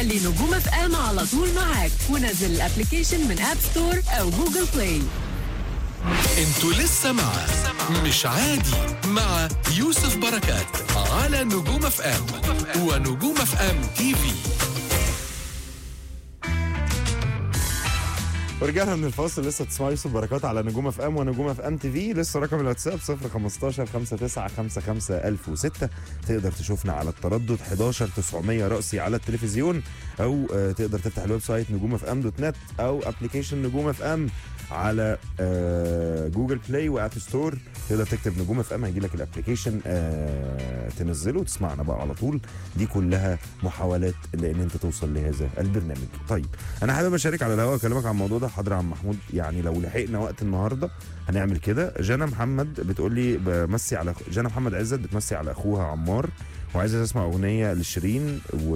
خلي نجوم اف ام على طول معاك ونزل الابلكيشن من اب ستور او جوجل بلاي انتوا لسه مع مش عادي مع يوسف بركات على نجوم اف ام ونجوم اف ام تي في ورجعنا من الفاصل لسه تسمعوا يوسف بركات على نجوم اف ام ونجوم اف ام تي في لسه رقم الواتساب 015 59 55 1006 تقدر تشوفنا على التردد 11 900 رأسي على التلفزيون او آه، تقدر تفتح الويب سايت نجوم اف ام دوت نت او ابلكيشن نجوم اف ام على آه، جوجل بلاي واب ستور تقدر تكتب نجوم اف ام هيجي لك الابلكيشن آه، تنزله وتسمعنا بقى على طول دي كلها محاولات لان انت توصل لهذا البرنامج طيب انا حابب اشارك على الهواء اكلمك عن الموضوع ده حاضر يا عم محمود يعني لو لحقنا وقت النهارده هنعمل كده جانا محمد بتقول لي بمسي على أخ- جانا محمد عزت بتمسي على اخوها عمار وعايزه تسمع اغنيه لشيرين و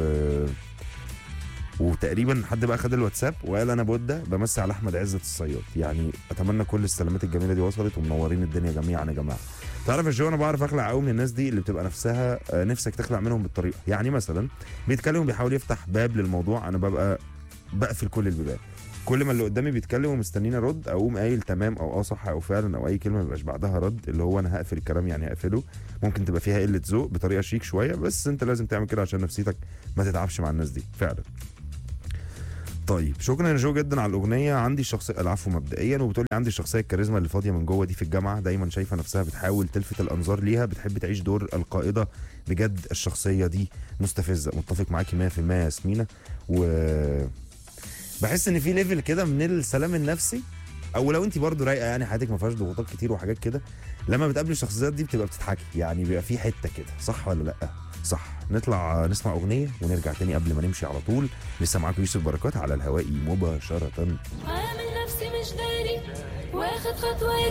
وتقريبا حد بقى خد الواتساب وقال انا بودة بمسي على احمد عزت الصياد يعني اتمنى كل السلامات الجميله دي وصلت ومنورين الدنيا جميعا يا جماعه تعرف يا جو انا بعرف اخلع قوي من الناس دي اللي بتبقى نفسها آه، نفسك تخلع منهم بالطريقه يعني مثلا بيتكلم بيحاول يفتح باب للموضوع انا ببقى بقفل كل البيبان كل ما اللي قدامي بيتكلم ومستنيني ارد اقوم قايل تمام او اه صح او فعلا او اي كلمه ما يبقاش بعدها رد اللي هو انا هقفل الكلام يعني هقفله ممكن تبقى فيها قله ذوق بطريقه شيك شويه بس انت لازم تعمل كده عشان نفسيتك ما تتعبش مع الناس دي فعلا طيب شكرا يا جو جدا على الاغنيه عندي الشخصيه العفو مبدئيا وبتقول لي عندي الشخصيه الكاريزما اللي فاضيه من جوه دي في الجامعه دايما شايفه نفسها بتحاول تلفت الانظار ليها بتحب تعيش دور القائده بجد الشخصيه دي مستفزه متفق معاكي 100% يا ياسمينه و بحس ان في ليفل كده من السلام النفسي او لو انت برضو رايقه يعني حياتك ما فيهاش ضغوطات كتير وحاجات كده لما بتقابلي الشخصيات دي بتبقى بتضحكي يعني بيبقى في حته كده صح ولا لا صح نطلع نسمع اغنيه ونرجع تاني قبل ما نمشي على طول لسه معاكم يوسف بركات على الهواء مباشره عامل نفسي مش داري واخد خطوة